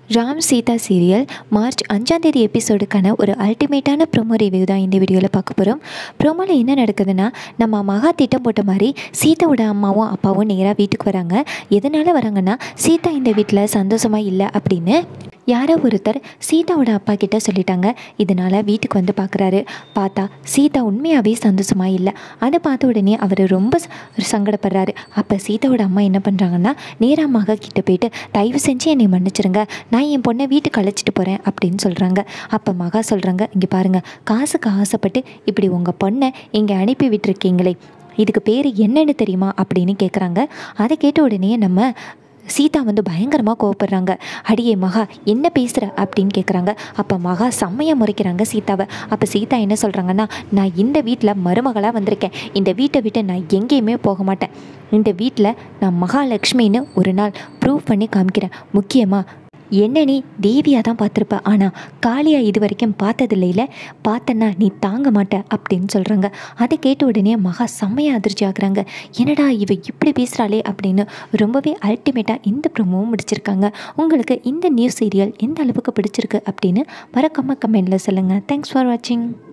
Ram Sita serial March அஞ்சாம் தேதி எபிசோடுக்கான ஒரு அல்டிமேட்டான ப்ரோமோ ரிவ்யூ தான் இந்த வீடியோவில் பார்க்க போகிறோம் ப்ரோமோவில் என்ன நடக்குதுன்னா நம்ம மகா திட்டம் போட்ட மாதிரி சீதாவோட அம்மாவும் அப்பாவும் நேராக வீட்டுக்கு வராங்க எதனால் வராங்கன்னா சீதா இந்த வீட்டில் சந்தோஷமாக இல்லை அப்படின்னு யாரோ ஒருத்தர் சீதாவோட அப்பா கிட்ட சொல்லிட்டாங்க இதனால் வீட்டுக்கு வந்து பார்க்குறாரு பார்த்தா சீதா உண்மையாகவே சந்தோஷமாக இல்லை அதை பார்த்த உடனே அவர் ரொம்ப ச- சங்கடப்படுறாரு அப்போ சீதாவோட அம்மா என்ன பண்ணுறாங்கன்னா நேராக மகா கிட்ட போயிட்டு தயவு செஞ்சு என்னை மன்னிச்சிருங்க நான் என் பொண்ணை வீட்டுக்கு அழைச்சிட்டு போகிறேன் அப்படின்னு சொல்கிறாங்க அப்போ மகா சொல்கிறாங்க இங்கே பாருங்கள் காசுக்கு ஆசைப்பட்டு இப்படி உங்கள் பொண்ணை இங்கே அனுப்பி விட்டுருக்கீங்களே இதுக்கு பேர் என்னன்னு தெரியுமா அப்படின்னு கேட்குறாங்க அதை கேட்ட உடனே நம்ம சீதா வந்து பயங்கரமாக கோவப்படுறாங்க அடியே மகா என்ன பேசுகிற அப்படின்னு கேட்குறாங்க அப்போ மகா செம்மையாக முறைக்கிறாங்க சீதாவை அப்போ சீதா என்ன சொல்கிறாங்கன்னா நான் இந்த வீட்டில் மருமகளாக வந்திருக்கேன் இந்த வீட்டை விட்டு நான் எங்கேயுமே போக மாட்டேன் இந்த வீட்டில் நான் மகாலட்சுமின்னு ஒரு நாள் ப்ரூவ் பண்ணி காமிக்கிறேன் முக்கியமாக என்ன நீ தேவியாக தான் பார்த்துருப்ப ஆனால் காளியா இது வரைக்கும் பார்த்ததில்லைல பார்த்தன்னா நீ தாங்க மாட்ட அப்படின்னு சொல்கிறாங்க அதை கேட்ட உடனே மகா செம்மையாக அதிர்ச்சி ஆகுறாங்க என்னடா இவ இப்படி பேசுகிறாளே அப்படின்னு ரொம்பவே அல்டிமேட்டாக இந்த ப்ரோமோவும் முடிச்சிருக்காங்க உங்களுக்கு இந்த நியூஸ் சீரியல் எந்த அளவுக்கு பிடிச்சிருக்கு அப்படின்னு மறக்காம கமெண்டில் சொல்லுங்கள் தேங்க்ஸ் ஃபார் வாட்சிங்